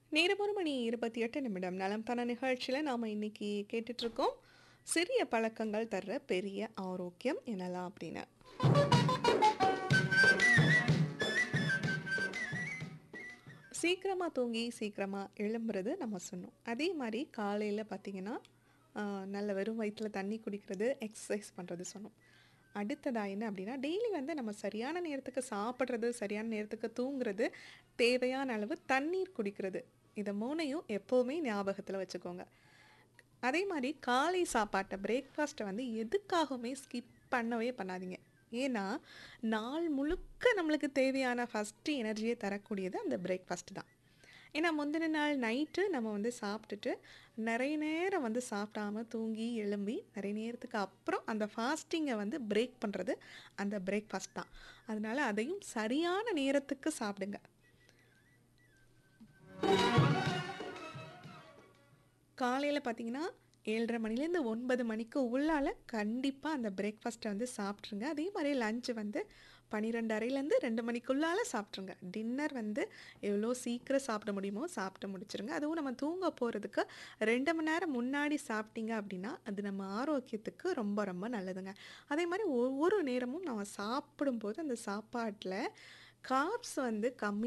நேரம் ஒரு மணி இருபத்தி எட்டு நிமிடம் நலம் தான நிகழ்ச்சியில் நாம் இன்னைக்கு கேட்டுட்ருக்கோம் சிறிய பழக்கங்கள் தர்ற பெரிய ஆரோக்கியம் என்னலாம் அப்படின்னு சீக்கிரமாக தூங்கி சீக்கிரமாக எழும்புறது நம்ம சொன்னோம் அதே மாதிரி காலையில் பார்த்தீங்கன்னா ஆஹ், நல்ல வெறும் வயிற்றில் தண்ணி குடிக்கிறது எக்ஸசைஸ் பண்ணுறது சொன்னோம் அடுத்ததாக என்ன அப்படின்னா டெய்லி வந்து நம்ம சரியான நேரத்துக்கு சாப்பிட்றது சரியான நேரத்துக்கு தூங்குறது தேவையான அளவு தண்ணீர் குடிக்கிறது இதை மூணையும் எப்போவுமே ஞாபகத்தில் வச்சுக்கோங்க அதே மாதிரி காலை சாப்பாட்டை பிரேக்ஃபாஸ்ட்டை வந்து எதுக்காகவுமே ஸ்கிப் பண்ணவே பண்ணாதீங்க ஏன்னா நாள் முழுக்க நம்மளுக்கு தேவையான ஃபஸ்ட்டு எனர்ஜியை தரக்கூடியது அந்த பிரேக்ஃபாஸ்ட் தான் ஏன்னா முந்தின நாள் நைட்டு நம்ம வந்து சாப்பிட்டுட்டு நிறைய நேரம் வந்து சாப்பிடாம தூங்கி எழும்பி நிறைய நேரத்துக்கு அப்புறம் அந்த ஃபாஸ்டிங்கை வந்து பிரேக் பண்ணுறது அந்த பிரேக்ஃபாஸ்ட் தான் அதனால அதையும் சரியான நேரத்துக்கு சாப்பிடுங்க காலையில் பார்த்தீங்கன்னா ஏழரை மணிலேருந்து ஒன்பது மணிக்கு உள்ளால கண்டிப்பாக அந்த பிரேக்ஃபாஸ்ட்டை வந்து சாப்பிட்ருங்க அதே மாதிரி லஞ்சு வந்து பன்னிரெண்டு அரைலேருந்து ரெண்டு மணிக்குள்ளால சாப்பிட்ருங்க டின்னர் வந்து எவ்வளோ சீக்கிரம் சாப்பிட முடியுமோ சாப்பிட்டு முடிச்சிருங்க அதுவும் நம்ம தூங்க போகிறதுக்கு ரெண்டு மணி நேரம் முன்னாடி சாப்பிட்டீங்க அப்படின்னா அது நம்ம ஆரோக்கியத்துக்கு ரொம்ப ரொம்ப நல்லதுங்க அதே மாதிரி ஒவ்வொரு நேரமும் நம்ம சாப்பிடும்போது அந்த சாப்பாட்டில் கார்ப்ஸ் வந்து கம்மி